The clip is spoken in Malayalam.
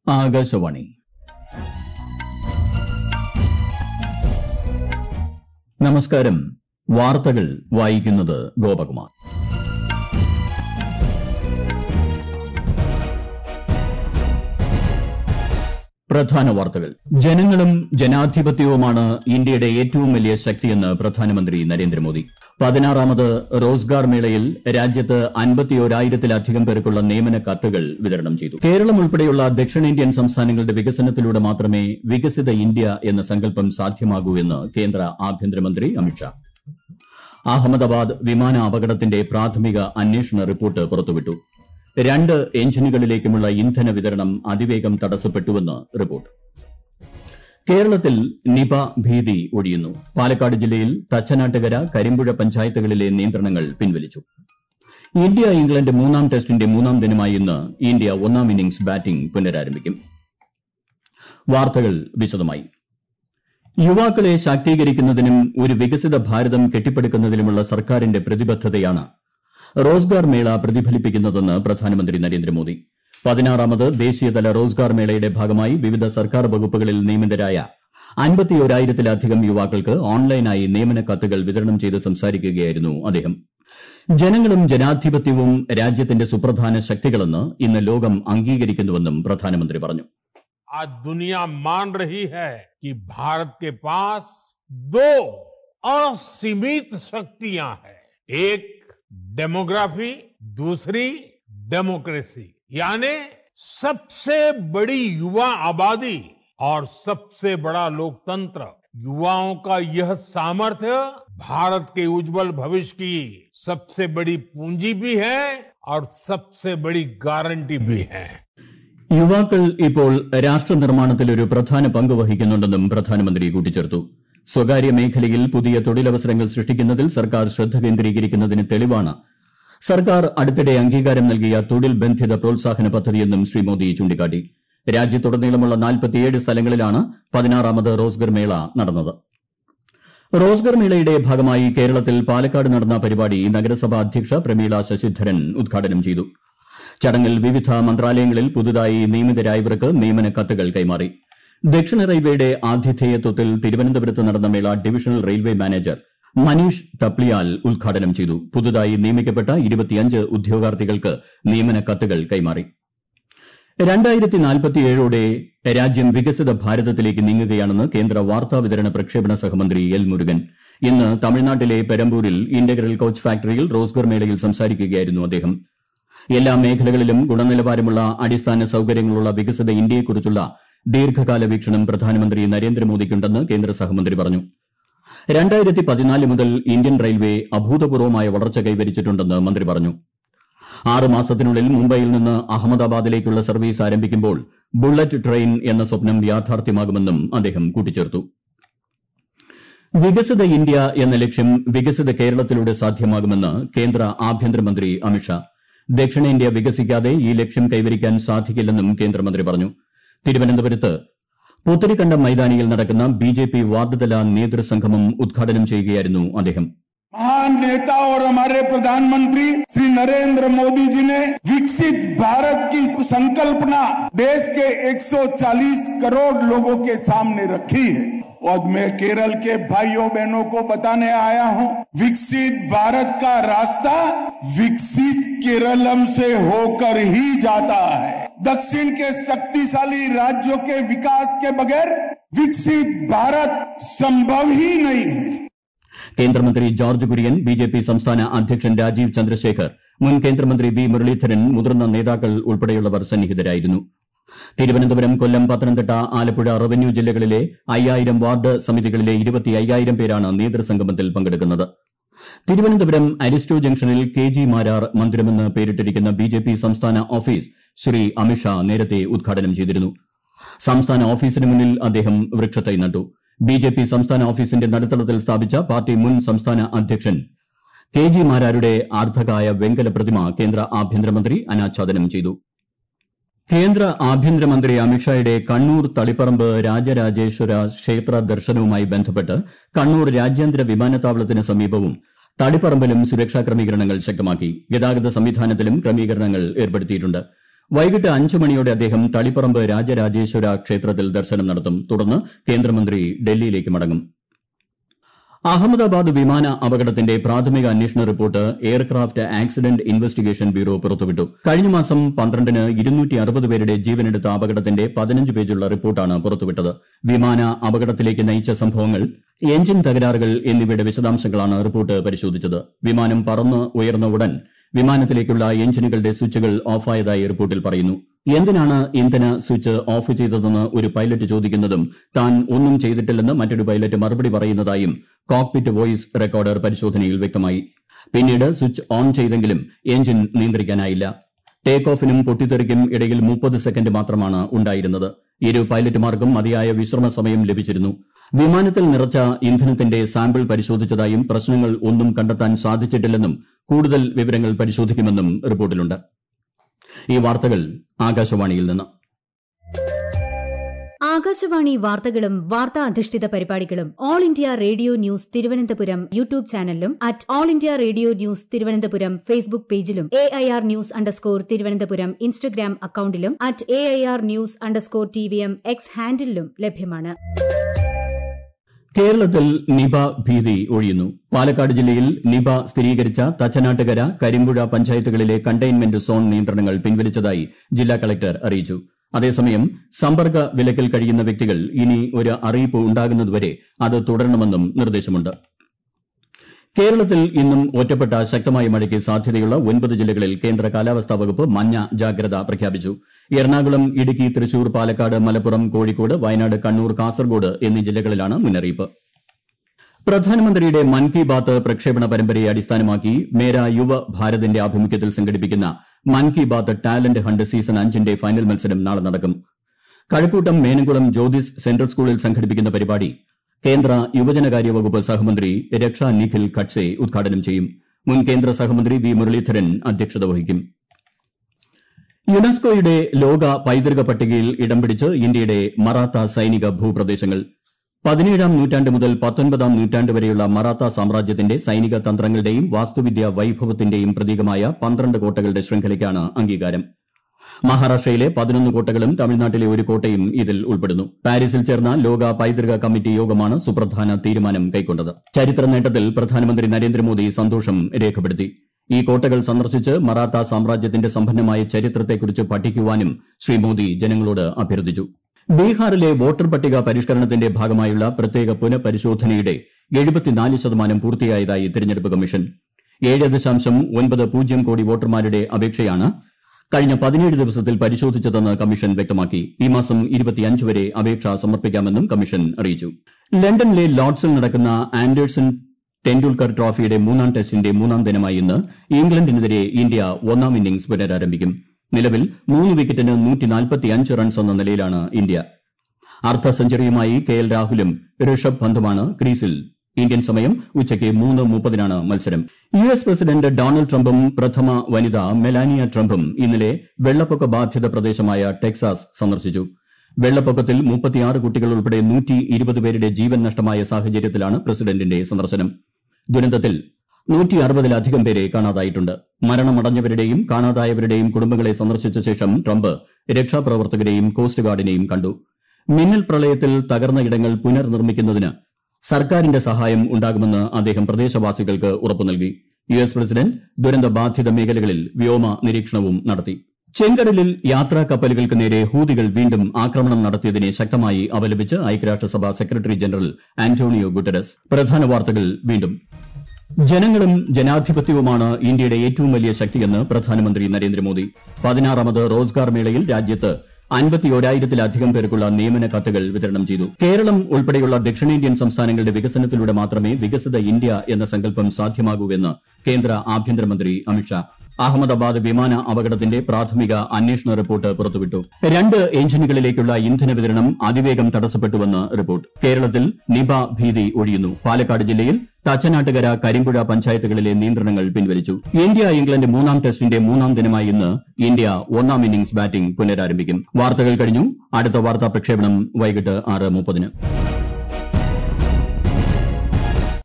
ആകാശവാണി നമസ്കാരം വാർത്തകൾ വായിക്കുന്നത് ഗോപകുമാർ പ്രധാന വാർത്തകൾ ജനങ്ങളും ജനാധിപത്യവുമാണ് ഇന്ത്യയുടെ ഏറ്റവും വലിയ ശക്തിയെന്ന് പ്രധാനമന്ത്രി നരേന്ദ്രമോദി പതിനാറാമത് റോസ്ഗാർ മേളയിൽ രാജ്യത്ത് അൻപത്തിയോരായിരത്തിലധികം പേർക്കുള്ള നിയമന കത്തുകൾ വിതരണം ചെയ്തു കേരളം ഉൾപ്പെടെയുള്ള ദക്ഷിണേന്ത്യൻ സംസ്ഥാനങ്ങളുടെ വികസനത്തിലൂടെ മാത്രമേ വികസിത ഇന്ത്യ എന്ന സങ്കല്പം സാധ്യമാകൂ എന്ന് കേന്ദ്ര ആഭ്യന്തരമന്ത്രി അമിത്ഷാ അഹമ്മദാബാദ് വിമാന അപകടത്തിന്റെ പ്രാഥമിക അന്വേഷണ റിപ്പോർട്ട് പുറത്തുവിട്ടു രണ്ട് എഞ്ചിനുകളിലേക്കുമുള്ള ഇന്ധന വിതരണം അതിവേഗം തടസ്സപ്പെട്ടുവെന്ന് റിപ്പോർട്ട് കേരളത്തിൽ നിപ ഭീതി ഒഴിയുന്നു പാലക്കാട് ജില്ലയിൽ തച്ചനാട്ടുകര കരിമ്പുഴ പഞ്ചായത്തുകളിലെ നിയന്ത്രണങ്ങൾ പിൻവലിച്ചു ഇന്ത്യ ഇംഗ്ലണ്ട് മൂന്നാം ടെസ്റ്റിന്റെ മൂന്നാം ദിനമായ ഇന്ന് ഇന്ത്യ ഒന്നാം ഇന്നിംഗ്സ് ബാറ്റിംഗ് പുനരാരംഭിക്കും വാർത്തകൾ വിശദമായി യുവാക്കളെ ശാക്തീകരിക്കുന്നതിനും ഒരു വികസിത ഭാരതം കെട്ടിപ്പടുക്കുന്നതിനുമുള്ള സർക്കാരിന്റെ പ്രതിബദ്ധതയാണ് റോസ്ഗാർ മേള പ്രതിഫലിപ്പിക്കുന്നതെന്ന് പ്രധാനമന്ത്രി നരേന്ദ്രമോദി പതിനാറാമത് ദേശീയതല റോസ്ഗാർ മേളയുടെ ഭാഗമായി വിവിധ സർക്കാർ വകുപ്പുകളിൽ നിയമിതരായ അൻപത്തിയോരായിരത്തിലധികം യുവാക്കൾക്ക് ഓൺലൈനായി നിയമന കത്തുകൾ വിതരണം ചെയ്ത് സംസാരിക്കുകയായിരുന്നു അദ്ദേഹം ജനങ്ങളും ജനാധിപത്യവും രാജ്യത്തിന്റെ സുപ്രധാന ശക്തികളെന്ന് ഇന്ന് ലോകം അംഗീകരിക്കുന്നുവെന്നും പ്രധാനമന്ത്രി പറഞ്ഞു आज दुनिया मान रही है कि भारत के पास दो असीमित शक्तियां हैं एक डेमोग्राफी दूसरी डेमोक्रेसी यानी सबसे बड़ी युवा आबादी और सबसे बड़ा लोकतंत्र युवाओं का यह सामर्थ्य भारत के उज्जवल भविष्य की सबसे बड़ी पूंजी भी है और सबसे बड़ी गारंटी भी है യുവാക്കൾ ഇപ്പോൾ രാഷ്ട്ര നിർമ്മാണത്തിൽ ഒരു പ്രധാന പങ്ക് വഹിക്കുന്നുണ്ടെന്നും പ്രധാനമന്ത്രി കൂട്ടിച്ചേർത്തു സ്വകാര്യ മേഖലയിൽ പുതിയ തൊഴിലവസരങ്ങൾ സൃഷ്ടിക്കുന്നതിൽ സർക്കാർ ശ്രദ്ധ കേന്ദ്രീകരിക്കുന്നതിന് തെളിവാണ് സർക്കാർ അടുത്തിടെ അംഗീകാരം നൽകിയ തൊഴിൽ ബന്ധിത പ്രോത്സാഹന പദ്ധതിയെന്നും ശ്രീ മോദി ചൂണ്ടിക്കാട്ടി രാജ്യത്തുടനീളമുള്ള നാൽപ്പത്തിയേഴ് സ്ഥലങ്ങളിലാണ് പതിനാറാമത് റോസ്ഗർ മേള നടന്നത് റോസ്ഗർ മേളയുടെ ഭാഗമായി കേരളത്തിൽ പാലക്കാട് നടന്ന പരിപാടി നഗരസഭാ അധ്യക്ഷ പ്രമീള ശശിധരൻ ഉദ്ഘാടനം ചെയ്തു ചടങ്ങിൽ വിവിധ മന്ത്രാലയങ്ങളിൽ പുതുതായി നിയമിതരായവർക്ക് നിയമന കത്തുകൾ കൈമാറി ദക്ഷിണ റെയിൽവേയുടെ ആതിഥേയത്വത്തിൽ തിരുവനന്തപുരത്ത് നടന്ന മേള divisional railway manager Manish Thapliyal ഉദ്ഘാടനം ചെയ്തു പുതുതായി നിയമിക്കപ്പെട്ട ഇരുപത്തിയഞ്ച് ഉദ്യോഗാർത്ഥികൾക്ക് നിയമന കത്തുകൾ കൈമാറി രണ്ടായിരത്തി നാൽപ്പത്തിയേഴോടെ രാജ്യം വികസിത ഭാരതത്തിലേക്ക് നീങ്ങുകയാണെന്ന് കേന്ദ്ര വാർത്താവിതരണ പ്രക്ഷേപണ സഹമന്ത്രി എൽ മുരുകൻ ഇന്ന് തമിഴ്നാട്ടിലെ പെരമ്പൂരിൽ ഇന്റഗ്രൽ കോച്ച് ഫാക്ടറിയിൽ റോസ്ഗർ മേളയിൽ സംസാരിക്കുകയായിരുന്നു അദ്ദേഹം എല്ലാ മേഖലകളിലും ഗുണനിലവാരമുള്ള അടിസ്ഥാന സൌകര്യങ്ങളുള്ള വികസിത ഇന്ത്യയെക്കുറിച്ചുള്ള ദീർഘകാല വീക്ഷണം പ്രധാനമന്ത്രി നരേന്ദ്രമോദിക്കുണ്ടെന്ന് കേന്ദ്ര സഹമന്ത്രി പറഞ്ഞു രണ്ടായിരത്തി പതിനാല് മുതൽ ഇന്ത്യൻ റെയിൽവേ അഭൂതപൂർവമായ വളർച്ച കൈവരിച്ചിട്ടുണ്ടെന്ന് മന്ത്രി പറഞ്ഞു ആറ് മാസത്തിനുള്ളിൽ മുംബൈയിൽ നിന്ന് അഹമ്മദാബാദിലേക്കുള്ള സർവീസ് ആരംഭിക്കുമ്പോൾ ബുള്ളറ്റ് ട്രെയിൻ എന്ന സ്വപ്നം യാഥാർത്ഥ്യമാകുമെന്നും അദ്ദേഹം കൂട്ടിച്ചേർത്തു വികസിത ഇന്ത്യ എന്ന ലക്ഷ്യം വികസിത കേരളത്തിലൂടെ സാധ്യമാകുമെന്ന് കേന്ദ്ര ആഭ്യന്തരമന്ത്രി അമിത്ഷാ ദക്ഷിണേന്ത്യ വികസിക്കാതെ ഈ ലക്ഷ്യം കൈവരിക്കാൻ സാധിക്കില്ലെന്നും കേന്ദ്രമന്ത്രി പറഞ്ഞു തിരുവനന്തപുരത്ത് പുത്തരിക്കണ്ടം മൈതാനിയിൽ നടക്കുന്ന ബി ജെ പി വാർഡുതല നേതൃസംഗമം ഉദ്ഘാടനം ചെയ്യുകയായിരുന്നു അദ്ദേഹം महान नेता और हमारे प्रधानमंत्री श्री नरेंद्र मोदी जी ने विकसित भारत की संकल्पना देश के 140 करोड़ लोगों के सामने रखी है और मैं केरल के भाइयों बहनों को बताने आया हूं विकसित भारत का रास्ता विकसित केरलम से होकर ही जाता है दक्षिण के शक्तिशाली राज्यों के विकास के बगैर विकसित भारत संभव ही नहीं है കേന്ദ്രമന്ത്രി George Kurian B J P സംസ്ഥാന അധ്യക്ഷൻ രാജീവ് ചന്ദ്രശേഖർ മുൻ കേന്ദ്രമന്ത്രി വി മുരളീധരൻ മുതിർന്ന നേതാക്കൾ ഉൾപ്പെടെയുള്ളവർ സന്നിഹിതരായിരുന്നു തിരുവനന്തപുരം കൊല്ലം പത്തനംതിട്ട ആലപ്പുഴ റവന്യൂ ജില്ലകളിലെ അയ്യായിരം വാർഡ് സമിതികളിലെ ഇരുപത്തി അയ്യായിരം പേരാണ് നേതൃസംഗമത്തിൽ പങ്കെടുക്കുന്നത് തിരുവനന്തപുരം അരിസ്റ്റോ ജംഗ്ഷനിൽ കെ ജി മാരാർ മന്ദിരമെന്ന് പേരിട്ടിരിക്കുന്ന ബി ജെ പി സംസ്ഥാന ഓഫീസ് ശ്രീ അമിത്ഷാ നേരത്തെ ഉദ്ഘാടനം ചെയ്തിരുന്നു സംസ്ഥാന ഓഫീസിന് മുന്നിൽ അദ്ദേഹം വൃക്ഷത്തൈ നട്ടു ബി ജെ പി സംസ്ഥാന ഓഫീസിന്റെ നടുത്തളത്തിൽ സ്ഥാപിച്ച പാർട്ടി മുൻ സംസ്ഥാന അധ്യക്ഷൻ കെ ജി മാരാരുടെ ആർദ്ധകായ വെങ്കല പ്രതിമ കേന്ദ്ര ആഭ്യന്തരമന്ത്രി അനാച്ഛാദനം ചെയ്തു കേന്ദ്ര ആഭ്യന്തരമന്ത്രി അമിത്ഷായുടെ കണ്ണൂർ തളിപ്പറമ്പ് രാജരാജേശ്വര ക്ഷേത്ര ദർശനവുമായി ബന്ധപ്പെട്ട് കണ്ണൂർ രാജ്യാന്തര വിമാനത്താവളത്തിന് സമീപവും തളിപ്പറമ്പിലും സുരക്ഷാ ക്രമീകരണങ്ങൾ ശക്തമാക്കി ഗതാഗത സംവിധാനത്തിലും ക്രമീകരണങ്ങൾ ഏർപ്പെടുത്തിയിട്ടുണ്ട് വൈകിട്ട് അഞ്ചു മണിയോടെ അദ്ദേഹം തളിപ്പറമ്പ് രാജരാജേശ്വര ക്ഷേത്രത്തിൽ ദർശനം നടത്തും തുടർന്ന് കേന്ദ്രമന്ത്രി ഡൽഹിയിലേക്ക് മടങ്ങും അഹമ്മദാബാദ് വിമാന അപകടത്തിന്റെ പ്രാഥമിക അന്വേഷണ report aircraft accident investigation bureau പുറത്തുവിട്ടു കഴിഞ്ഞ മാസം പന്ത്രണ്ടിന് ഇരുന്നൂറ്റി അറുപത് പേരുടെ ജീവനെടുത്ത അപകടത്തിന്റെ പതിനഞ്ച് പേജുള്ള റിപ്പോർട്ടാണ് പുറത്തുവിട്ടത് വിമാന അപകടത്തിലേക്ക് നയിച്ച സംഭവങ്ങൾ എഞ്ചിൻ തകരാറുകൾ എന്നിവയുടെ വിശദാംശങ്ങളാണ് റിപ്പോർട്ട് പരിശോധിച്ചത് വിമാനം പറന്ന് ഉയർന്ന ഉടൻ വിമാനത്തിലേക്കുള്ള എഞ്ചിനുകളുടെ സ്വിച്ചുകൾ ഓഫായതായി റിപ്പോർട്ടിൽ പറയുന്നു എന്തിനാണ് ഇന്ധന സ്വിച്ച് ഓഫ് ചെയ്തതെന്ന് ഒരു പൈലറ്റ് ചോദിക്കുന്നതും താൻ ഒന്നും ചെയ്തിട്ടില്ലെന്ന് മറ്റൊരു പൈലറ്റ് മറുപടി പറയുന്നതായും കോക്പിറ്റ് വോയിസ് റെക്കോർഡർ പരിശോധനയിൽ വ്യക്തമായി പിന്നീട് സ്വിച്ച് ഓൺ ചെയ്തെങ്കിലും എഞ്ചിൻ നിയന്ത്രിക്കാനായില്ല ടേക്ക് ഓഫിനും പൊട്ടിത്തെറിക്കും ഇടയിൽ മുപ്പത് സെക്കൻഡ് മാത്രമാണ് ഉണ്ടായിരുന്നത് ഇരു പൈലറ്റുമാർക്കും മതിയായ വിശ്രമ സമയം ലഭിച്ചിരുന്നു വിമാനത്തിൽ നിറച്ച ഇന്ധനത്തിന്റെ സാമ്പിൾ പരിശോധിച്ചതായും പ്രശ്നങ്ങൾ ഒന്നും കണ്ടെത്താൻ സാധിച്ചിട്ടില്ലെന്നും കൂടുതൽ വിവരങ്ങൾ പരിശോധിക്കുമെന്നും റിപ്പോർട്ടിലുണ്ട് ഈ വാർത്തകൾ ആകാശവാണിയിൽ നിന്ന് ആകാശവാണി വാർത്തകളും വാർത്താ അധിഷ്ഠിത പരിപാടികളും All India Radio news Thiruvananthapuram YouTube ചാനലിലും at All India Radio news Thiruvananthapuram Facebook പേജിലും A I R news underscore Thiruvananthapuram Instagram അക്കൌണ്ടിലും at A I R news underscore T V M X ഹാൻഡിലും ലഭ്യമാണ് കേരളത്തിൽ നിപ ഭീതി ഒഴിയുന്നു പാലക്കാട് ജില്ലയിൽ നിപ സ്ഥിരീകരിച്ച തച്ചനാട്ടുകര കരിമ്പുഴ പഞ്ചായത്തുകളിലെ കണ്ടെയ്ൻമെന്റ് സോൺ നിയന്ത്രണങ്ങൾ പിൻവലിച്ചതായി ജില്ലാ കളക്ടർ അറിയിച്ചു അതേസമയം സമ്പർക്ക വിലക്കിൽ കഴിയുന്ന വ്യക്തികൾ ഇനി ഒരു അറിയിപ്പ് ഉണ്ടാകുന്നതുവരെ അത് തുടരണമെന്നും നിർദ്ദേശമുണ്ട് കേരളത്തിൽ ഇന്നും ഒറ്റപ്പെട്ട ശക്തമായ മഴയ്ക്ക് സാധ്യതയുള്ള ഒൻപത് ജില്ലകളിൽ കേന്ദ്ര കാലാവസ്ഥാ വകുപ്പ് മഞ്ഞ ജാഗ്രത പ്രഖ്യാപിച്ചു എറണാകുളം ഇടുക്കി തൃശൂർ പാലക്കാട് മലപ്പുറം കോഴിക്കോട് വയനാട് കണ്ണൂർ കാസർഗോഡ് എന്നീ ജില്ലകളിലാണ് മുന്നറിയിപ്പ് പ്രധാനമന്ത്രിയുടെ മൻ കി ബാത്ത് പ്രക്ഷേപണ പരമ്പരയെ അടിസ്ഥാനമാക്കി മേര യുവ ഭാരതിന്റെ ആഭിമുഖ്യത്തിൽ സംഘടിപ്പിക്കുന്ന Mann Ki Baat talent hunt season അഞ്ചിന്റെ ഫൈനൽ മത്സരം നാളെ നടക്കും കഴക്കൂട്ടം മേനംകുളം ജ്യോതിസ് സെൻട്രൽ സ്കൂളിൽ സംഘടിപ്പിക്കുന്ന പരിപാടി കേന്ദ്ര യുവജനകാര്യ വകുപ്പ് സഹമന്ത്രി രക്ഷ നിഖിൽ ഖഡ്സെ ഉദ്ഘാടനം ചെയ്യും മുൻ കേന്ദ്ര സഹമന്ത്രി വി മുരളീധരൻ അധ്യക്ഷത വഹിക്കും യുനെസ്കോയുടെ ലോക പൈതൃക പട്ടികയിൽ ഇടം പിടിച്ച് ഇന്ത്യയുടെ മറാത്ത സൈനിക ഭൂപ്രദേശങ്ങൾ പതിനേഴാം നൂറ്റാണ്ട് മുതൽ പത്തൊൻപതാം നൂറ്റാണ്ട് വരെയുള്ള മറാത്ത സാമ്രാജ്യത്തിന്റെ സൈനിക തന്ത്രങ്ങളുടെയും വാസ്തുവിദ്യാ വൈഭവത്തിന്റെയും പ്രതീകമായ പന്ത്രണ്ട് കോട്ടകളുടെ ശൃംഖലയ്ക്കാണ് അംഗീകാരം മഹാരാഷ്ട്രയിലെ പതിനൊന്ന് കോട്ടകളും തമിഴ്നാട്ടിലെ ഒരു കോട്ടയും ഇതിൽ ഉൾപ്പെടുന്നു പാരീസിൽ ചേർന്ന ലോക പൈതൃക കമ്മിറ്റി യോഗമാണ് സുപ്രധാന തീരുമാനം കൈക്കൊണ്ടത് ചരിത്ര നേട്ടത്തിൽ പ്രധാനമന്ത്രി നരേന്ദ്രമോദി സന്തോഷം രേഖപ്പെടുത്തി ഈ കോട്ടകൾ സന്ദർശിച്ച് മറാത്ത സാമ്രാജ്യത്തിന്റെ സമ്പന്നമായ ചരിത്രത്തെക്കുറിച്ച് പഠിക്കുവാനും ശ്രീ മോദി ജനങ്ങളോട് അഭ്യർത്ഥിച്ചു ബീഹാറിലെ വോട്ടർ പട്ടിക പരിഷ്കരണത്തിന്റെ ഭാഗമായുള്ള പ്രത്യേക പുനഃപരിശോധനയുടെ എഴുപത്തിനാല് ശതമാനം പൂർത്തിയായതായി തെരഞ്ഞെടുപ്പ് കമ്മീഷൻ ഏഴ് ദശാംശം ഒൻപത് പൂജ്യം കോടി വോട്ടർമാരുടെ അപേക്ഷയാണ് കഴിഞ്ഞ പതിനേഴ് ദിവസത്തിൽ പരിശോധിച്ചതെന്ന് കമ്മീഷൻ വ്യക്തമാക്കി ഈ മാസം ഇരുപത്തിയഞ്ച് വരെ അപേക്ഷ സമർപ്പിക്കാമെന്നും കമ്മീഷൻ അറിയിച്ചു ലണ്ടനിലെ ലോർഡ്സിൽ നടക്കുന്ന ആൻഡേഴ്സൺ ടെൻഡുൽക്കർ ട്രോഫിയുടെ മൂന്നാം ടെസ്റ്റിന്റെ മൂന്നാം ദിനമായ ഇന്ന് ഇംഗ്ലണ്ടിനെതിരെ ഇന്ത്യ ഒന്നാം ഇന്നിംഗ്സ് പുനരാരംഭിക്കും നിലവിൽ മൂന്ന് വിക്കറ്റിന് റൺസ് എന്ന നിലയിലാണ് ഇന്ത്യ അർദ്ധ സെഞ്ചുറിയുമായി കെ എൽ രാഹുലും ഋഷഭ് പന്തുമാണ് ക്രീസിൽ ഇന്ത്യൻ സമയം ഉച്ചയ്ക്ക് മൂന്ന് മുപ്പതിനാണ് മത്സരം യു എസ് പ്രസിഡന്റ് ഡൊണാൾഡ് ട്രംപും പ്രഥമ വനിത മെലാനിയ ട്രംപും ഇന്നലെ വെള്ളപ്പൊക്ക ബാധിത പ്രദേശമായ ടെക്സാസ് സന്ദർശിച്ചു വെള്ളപ്പൊക്കത്തിൽ മുപ്പത്തിയാറ് കുട്ടികൾ ഉൾപ്പെടെ നൂറ്റി ഇരുപത് പേരുടെ ജീവൻ നഷ്ടമായ സാഹചര്യത്തിലാണ് പ്രസിഡന്റിന്റെ സന്ദർശനം ദുരന്തത്തിൽ നൂറ്റി അറുപതിലധികം പേരെ കാണാതായിട്ടുണ്ട് മരണമടഞ്ഞവരുടെയും കാണാതായവരുടെയും കുടുംബങ്ങളെ സന്ദർശിച്ച ശേഷം ട്രംപ് രക്ഷാപ്രവർത്തകരെയും കോസ്റ്റ് ഗാർഡിനെയും കണ്ടു മിന്നൽ പ്രളയത്തിൽ തകർന്ന ഇടങ്ങൾ പുനർനിർമ്മിക്കുന്നതിന് സർക്കാരിന്റെ സഹായം ഉണ്ടാകുമെന്ന് അദ്ദേഹം പ്രദേശവാസികൾക്ക് ഉറപ്പു നൽകി യു എസ് പ്രസിഡന്റ് ദുരന്ത ബാധിത മേഖലകളിൽ വ്യോമ നിരീക്ഷണവും നടത്തി ചെങ്കടലിൽ യാത്രാ കപ്പലുകൾക്ക് നേരെ ഹൂതികൾ വീണ്ടും ആക്രമണം നടത്തിയതിനെ ശക്തമായി അപലപിച്ച് ഐക്യരാഷ്ട്രസഭ സെക്രട്ടറി ജനറൽ ആന്റോണിയോ ഗുട്ടറസ് പ്രധാന വാർത്തകൾ വീണ്ടും ജനങ്ങളും ജനാധിപത്യവുമാണ് ഇന്ത്യയുടെ ഏറ്റവും വലിയ ശക്തിയെന്ന് പ്രധാനമന്ത്രി നരേന്ദ്രമോദി പതിനാറാമത് റോസ്ഗാർ മേളയിൽ രാജ്യത്ത് അൻപത്തിയോരായിരത്തിലധികം പേർക്കുള്ള നിയമന കത്തുകൾ വിതരണം ചെയ്തു കേരളം ഉൾപ്പെടെയുള്ള ദക്ഷിണേന്ത്യൻ സംസ്ഥാനങ്ങളുടെ വികസനത്തിലൂടെ മാത്രമേ വികസിത ഇന്ത്യ എന്ന സങ്കല്പം സാധ്യമാകൂവെന്ന് കേന്ദ്ര ആഭ്യന്തരമന്ത്രി അമിത്ഷാ അഹമ്മദാബാദ് വിമാന അപകടത്തിന്റെ പ്രാഥമിക അന്വേഷണ റിപ്പോർട്ട് പുറത്തുവിട്ടു രണ്ട് എഞ്ചിനുകളിലേക്കുള്ള ഇന്ധന വിതരണം അതിവേഗം തടസ്സപ്പെട്ടുവെന്ന് റിപ്പോർട്ട് കേരളത്തിൽ നിപ ഭീതി ഒഴിയുന്നു പാലക്കാട് ജില്ലയിൽ തച്ചനാട്ടുകര കരിമ്പുഴ പഞ്ചായത്തുകളിലെ നിയന്ത്രണങ്ങൾ പിൻവലിച്ചു ഇന്ത്യ ഇംഗ്ലണ്ട് മൂന്നാം ടെസ്റ്റിന്റെ മൂന്നാം ദിനമായ ഇന്ന് ഇന്ത്യ ഒന്നാം ഇന്നിംഗ്സ് ബാറ്റിംഗ് പുനരാരംഭിക്കും വാർത്തകൾ കഴിഞ്ഞു അടുത്ത വാർത്താ പ്രക്ഷേപണം വൈകിട്ട് ആറ് മുപ്പതിന്